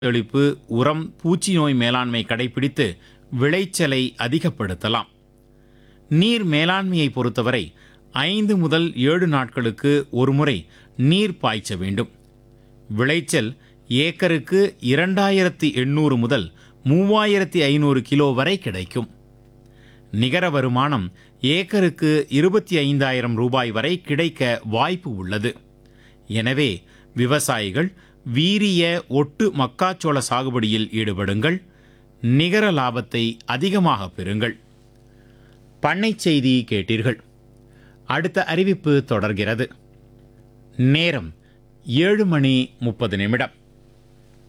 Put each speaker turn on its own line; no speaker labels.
தெளிப்பு உரம் பூச்சி நோய் மேலாண்மை கடைபிடித்து விளைச்சலை அதிகப்படுத்தலாம் நீர் மேலாண்மையை பொறுத்தவரை ஐந்து முதல் ஏழு நாட்களுக்கு ஒருமுறை நீர் பாய்ச்ச வேண்டும் விளைச்சல் ஏக்கருக்கு இரண்டாயிரத்தி எண்ணூறு முதல் மூவாயிரத்தி ஐநூறு கிலோ வரை கிடைக்கும் நிகர வருமானம் ஏக்கருக்கு இருபத்தி ஐந்தாயிரம் ரூபாய் வரை கிடைக்க வாய்ப்பு உள்ளது எனவே விவசாயிகள் வீரிய ஒட்டு மக்காச்சோள சாகுபடியில் ஈடுபடுங்கள் நிகர லாபத்தை அதிகமாக பெறுங்கள் பண்ணைச் செய்தி கேட்டீர்கள் அடுத்த அறிவிப்பு தொடர்கிறது நேரம் ஏழு மணி முப்பது நிமிடம்